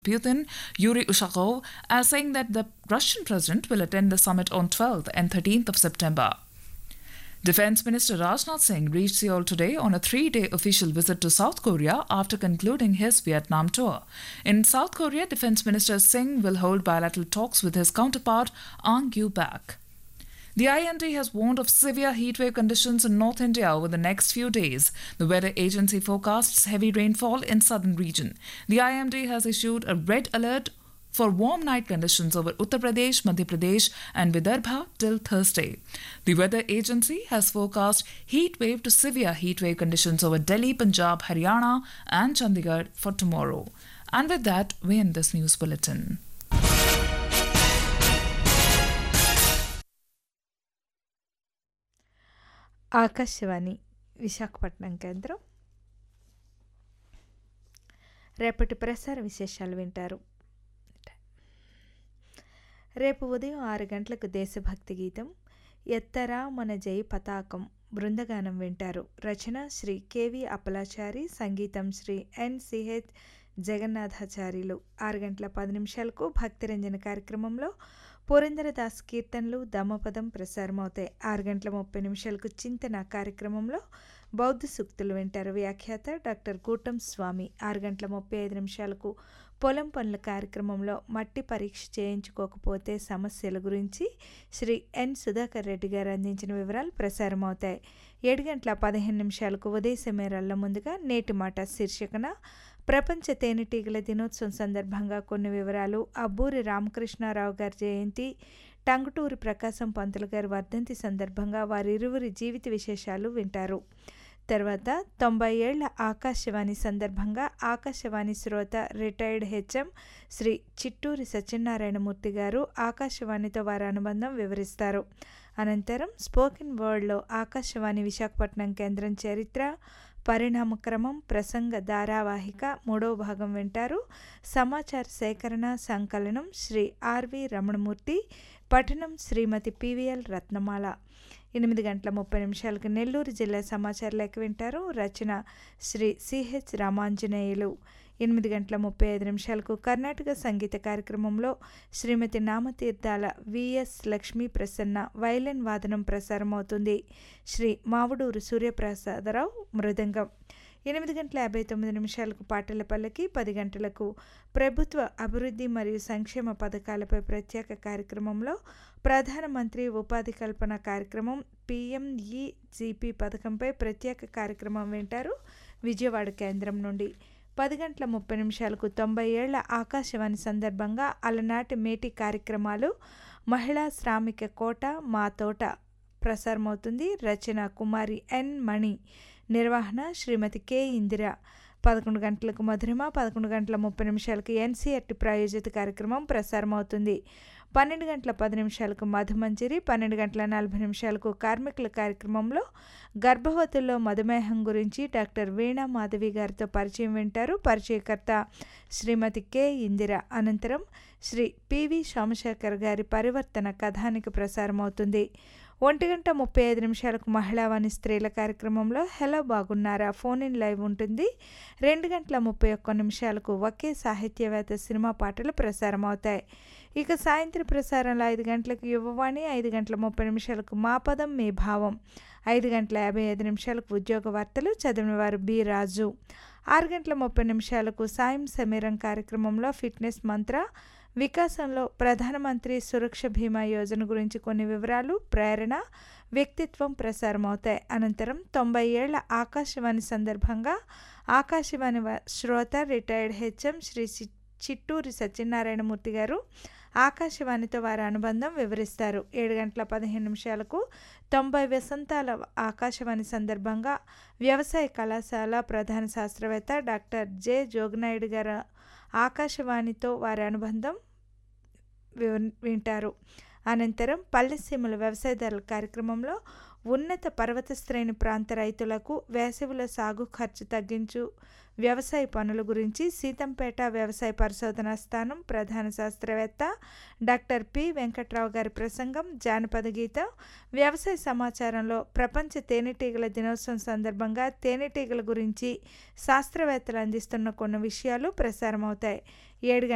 Putin, Yuri Ushakov, as saying that the Russian president will attend the summit on 12th and 13th of September. Defense Minister Rajnath Singh reached Seoul today on a three day official visit to South Korea after concluding his Vietnam tour. In South Korea, Defense Minister Singh will hold bilateral talks with his counterpart, Ang Yu Bak. The IMD has warned of severe heatwave conditions in North India over the next few days. The weather agency forecasts heavy rainfall in southern region. The IMD has issued a red alert for warm night conditions over Uttar Pradesh, Madhya Pradesh, and Vidarbha till Thursday. The weather agency has forecast heat wave to severe heat wave conditions over Delhi, Punjab, Haryana, and Chandigarh for tomorrow. And with that, we end this news bulletin. Akashvani Visakhapatnam కేంద్రం రేపటి ప్రసార విశేషాలు వింటారు రేపు ఉదయం ఆరు గంటలకు దేశభక్తి గీతం ఎత్తరా మన జై పతాకం బృందగానం వింటారు రచన శ్రీ కెవి అప్పలాచారి సంగీతం శ్రీ ఎన్సిహెచ్ జగన్నాథాచార్యులు ఆరు గంటల పది నిమిషాలకు భక్తిరంజన కార్యక్రమంలో పురంధరదాస్ కీర్తనలు దమపదం ప్రసారమవుతాయి ఆరు గంటల ముప్పై నిమిషాలకు చింతన కార్యక్రమంలో బౌద్ధ సూక్తులు వింటారు వ్యాఖ్యాత డాక్టర్ కూటం స్వామి ఆరు గంటల ముప్పై ఐదు నిమిషాలకు పొలం పనుల కార్యక్రమంలో మట్టి పరీక్ష చేయించుకోకపోతే సమస్యల గురించి శ్రీ ఎన్ సుధాకర్ రెడ్డి గారు అందించిన వివరాలు ప్రసారమవుతాయి ఏడు గంటల పదిహేను నిమిషాలకు ఉదయ సమేరాల్లో ముందుగా నేటి మాట శీర్షికన ప్రపంచ తేనెటీగల దినోత్సవం సందర్భంగా కొన్ని వివరాలు అబ్బూరి రామకృష్ణారావు గారి జయంతి టంగుటూరి ప్రకాశం పంతులు గారి వర్ధంతి సందర్భంగా వారిరువురి జీవిత విశేషాలు వింటారు తర్వాత తొంభై ఏళ్ల ఆకాశవాణి సందర్భంగా ఆకాశవాణి శ్రోత రిటైర్డ్ హెచ్ఎం శ్రీ చిట్టూరి సత్యనారాయణమూర్తి గారు ఆకాశవాణితో వారి అనుబంధం వివరిస్తారు అనంతరం స్పోకెన్ వర్డ్లో ఆకాశవాణి విశాఖపట్నం కేంద్రం చరిత్ర పరిణామక్రమం ప్రసంగ ధారావాహిక మూడవ భాగం వింటారు సమాచార సేకరణ సంకలనం శ్రీ ఆర్వి రమణమూర్తి పఠనం శ్రీమతి పివిఎల్ రత్నమాల ఎనిమిది గంటల ముప్పై నిమిషాలకు నెల్లూరు జిల్లా సమాచార లేఖ వింటారు రచన శ్రీ సిహెచ్ రామాంజనేయులు ఎనిమిది గంటల ముప్పై ఐదు నిమిషాలకు కర్ణాటక సంగీత కార్యక్రమంలో శ్రీమతి నామతీర్థాల విఎస్ లక్ష్మీ ప్రసన్న వైలెన్ వాదనం ప్రసారమవుతుంది శ్రీ మావుడూరు సూర్యప్రసాదరావు మృదంగం ఎనిమిది గంటల యాభై తొమ్మిది నిమిషాలకు పాటల పల్లకి పది గంటలకు ప్రభుత్వ అభివృద్ధి మరియు సంక్షేమ పథకాలపై ప్రత్యేక కార్యక్రమంలో ప్రధానమంత్రి ఉపాధి కల్పన కార్యక్రమం పిఎంఈజీపీ పథకంపై ప్రత్యేక కార్యక్రమం వింటారు విజయవాడ కేంద్రం నుండి పది గంటల ముప్పై నిమిషాలకు తొంభై ఏళ్ల ఆకాశవాణి సందర్భంగా అలనాటి మేటి కార్యక్రమాలు మహిళా శ్రామిక కోట మా తోట ప్రసారమవుతుంది రచన కుమారి ఎన్ మణి నిర్వహణ శ్రీమతి కె ఇందిర పదకొండు గంటలకు మధురిమ పదకొండు గంటల ముప్పై నిమిషాలకు ఎన్సీఆర్టీ ప్రాయోజిత కార్యక్రమం ప్రసారమవుతుంది పన్నెండు గంటల పది నిమిషాలకు మధుమంజరి పన్నెండు గంటల నలభై నిమిషాలకు కార్మికుల కార్యక్రమంలో గర్భవతుల్లో మధుమేహం గురించి డాక్టర్ వీణా మాధవి గారితో పరిచయం వింటారు పరిచయకర్త శ్రీమతి కె ఇందిర అనంతరం శ్రీ పివి సోమశేఖర్ గారి పరివర్తన కథానికి ప్రసారమవుతుంది ఒంటి గంట ముప్పై ఐదు నిమిషాలకు మహిళావాణి స్త్రీల కార్యక్రమంలో హలో బాగున్నారా ఫోన్ ఇన్ లైవ్ ఉంటుంది రెండు గంటల ముప్పై ఒక్క నిమిషాలకు ఒకే సాహిత్యవేత్త సినిమా పాటలు ప్రసారం అవుతాయి ఇక సాయంత్రం ప్రసారంలో ఐదు గంటలకు యువవాణి ఐదు గంటల ముప్పై నిమిషాలకు మా పదం మీ భావం ఐదు గంటల యాభై ఐదు నిమిషాలకు ఉద్యోగ వార్తలు చదివిన వారు బి రాజు ఆరు గంటల ముప్పై నిమిషాలకు సాయం సమీరం కార్యక్రమంలో ఫిట్నెస్ మంత్ర వికాసంలో ప్రధానమంత్రి సురక్ష బీమా యోజన గురించి కొన్ని వివరాలు ప్రేరణ వ్యక్తిత్వం ప్రసారం అవుతాయి అనంతరం తొంభై ఏళ్ల ఆకాశవాణి సందర్భంగా ఆకాశవాణి శ్రోత రిటైర్డ్ హెచ్ఎం శ్రీ చిట్టూరి సత్యనారాయణమూర్తి గారు ఆకాశవాణితో వారి అనుబంధం వివరిస్తారు ఏడు గంటల పదిహేను నిమిషాలకు తొంభై వసంతాల ఆకాశవాణి సందర్భంగా వ్యవసాయ కళాశాల ప్రధాన శాస్త్రవేత్త డాక్టర్ జె జోగనాయుడు గారు ఆకాశవాణితో వారి అనుబంధం వింటారు అనంతరం పల్లెసీమల వ్యవసాయదారుల కార్యక్రమంలో ఉన్నత పర్వత శ్రేణి ప్రాంత రైతులకు వేసవిలో సాగు ఖర్చు తగ్గించు వ్యవసాయ పనుల గురించి సీతంపేట వ్యవసాయ పరిశోధనా స్థానం ప్రధాన శాస్త్రవేత్త డాక్టర్ పి వెంకట్రావు గారి ప్రసంగం జానపద గీతం వ్యవసాయ సమాచారంలో ప్రపంచ తేనెటీగల దినోత్సవం సందర్భంగా తేనెటీగల గురించి శాస్త్రవేత్తలు అందిస్తున్న కొన్ని విషయాలు ప్రసారమవుతాయి ఏడు